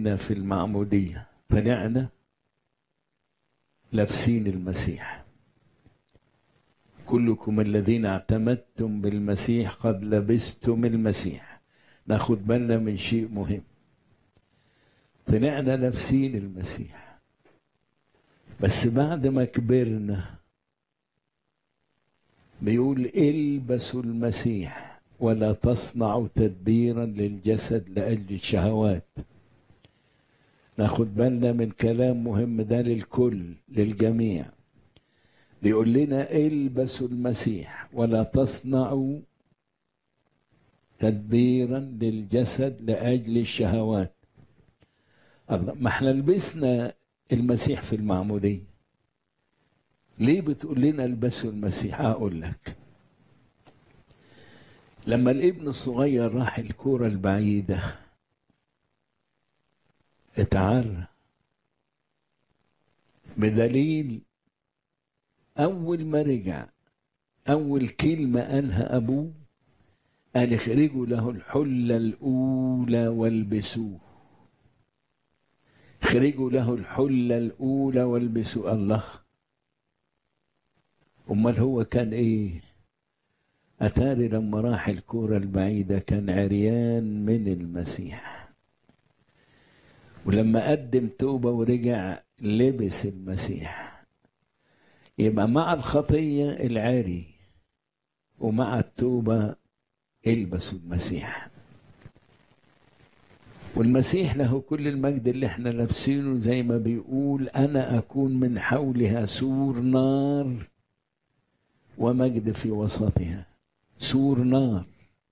كنا في المعمودية طلعنا لابسين المسيح كلكم الذين اعتمدتم بالمسيح قد لبستم المسيح ناخد بالنا من شيء مهم طلعنا لابسين المسيح بس بعد ما كبرنا بيقول البسوا المسيح ولا تصنعوا تدبيرا للجسد لأجل الشهوات ناخد بالنا من كلام مهم ده للكل للجميع بيقول لنا البسوا المسيح ولا تصنعوا تدبيرا للجسد لأجل الشهوات الله ما احنا لبسنا المسيح في المعمودية ليه بتقول لنا البسوا المسيح اقول لك لما الابن الصغير راح الكورة البعيدة اتعرى بدليل أول ما رجع أول كلمة قالها أبوه قال اخرجوا له الحلة الأولى والبسوه اخرجوا له الحلة الأولى والبسوه الله أمال هو كان إيه؟ أتاري لما راح الكورة البعيدة كان عريان من المسيح ولما قدم توبة ورجع لبس المسيح يبقى مع الخطية العاري ومع التوبة البسوا المسيح والمسيح له كل المجد اللي احنا لابسينه زي ما بيقول أنا أكون من حولها سور نار ومجد في وسطها سور نار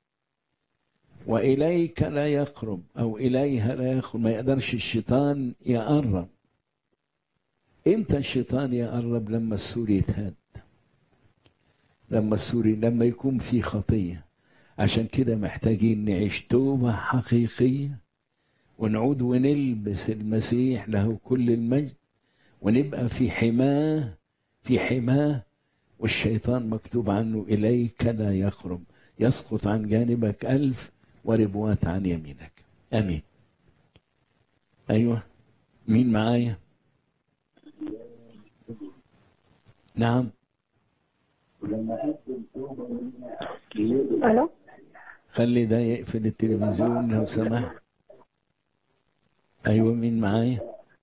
وإليك لا يقرب أو إليها لا يقرب ما يقدرش الشيطان يقرب إمتى الشيطان يقرب لما السور يتهد لما السور لما يكون في خطية عشان كده محتاجين نعيش توبة حقيقية ونعود ونلبس المسيح له كل المجد ونبقى في حماه في حماه والشيطان مكتوب عنه إليك لا يقرب يسقط عن جانبك ألف وربوات عن يمينك أمين أيوة مين معايا نعم الو خلي ده يقفل التلفزيون لو سمحت أيوة مين معايا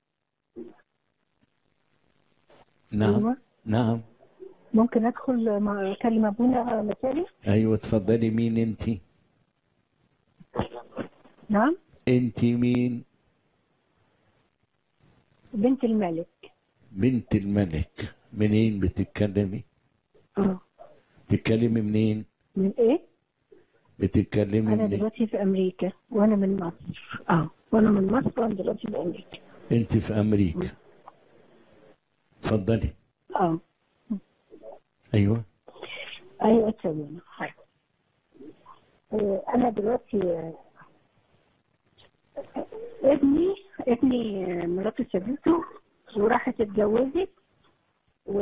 نعم أيوة. نعم ممكن ادخل مع اكلم ابونا مثالي أيوة اتفضلي مين أنت نعم أنت مين بنت الملك بنت الملك منين بتتكلمي اه بتتكلمي منين من ايه بتتكلمي انا منين دلوقتي في امريكا وانا من مصر اه وانا من مصر وانا دلوقتي في امريكا انت في امريكا اتفضلي اه ايوه ايوه تسوينا آه، انا دلوقتي آه، ابني ابني آه، مراته سابته وراحت اتجوزت و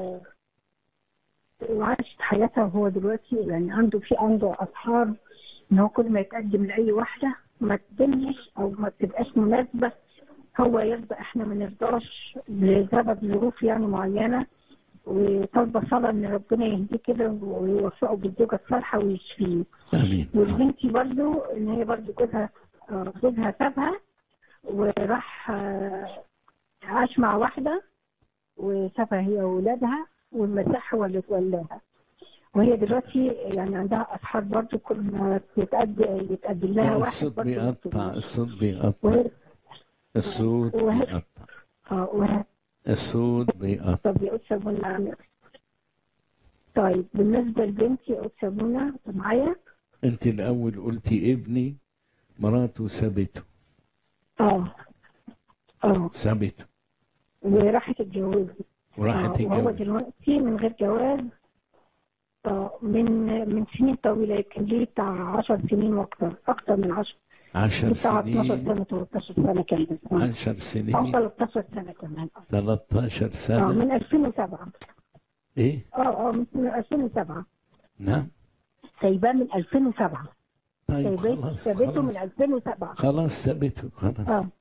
وعاشت حياتها وهو دلوقتي يعني عنده في عنده اصحاب ان هو كل ما يتقدم لاي واحده ما تدمش او ما تبقاش مناسبه هو يرضى احنا ما نرضاش لسبب ظروف يعني معينه وطالبه صلاه ان ربنا يهديه كده ويوفقه بالزوجه الصالحه ويشفيه امين والبنتي برضو ان هي برضو جوزها آه، جوزها سابها وراح آه، عاش مع واحده وسابها هي واولادها والمسيح هو اللي تولاها وهي دلوقتي يعني عندها اصحاب برضو كل ما يتقدم يتقدم لها واحد الصوت برضو ما بيقطع بتقولش. الصوت بيقطع وهي الصوت وهي- بيقطع اه وهي الصوت بيقطع طب يا أستاذ منى عامل طيب بالنسبة لبنتي يا أستاذ منى معايا؟ انت الاول قلتي ابني مراته سابته اه اه سابته وراحت اتجوزت وراحت آه، وهو تتجوز دلوقتي من غير جواز اه من من سنين طويلة يمكن ليه بتاع 10 سنين واكتر اكتر من 10 عشر بتاع 12 سنين سنة 13 سنة كمان آه. عشر او سنين 13 سنة كمان 13 اه سنة من 2007 ايه اه اه من 2007 نعم سايباه من 2007 طيب سايباه خلاص سابته من خلاص 2007 خلاص سابته خلاص اه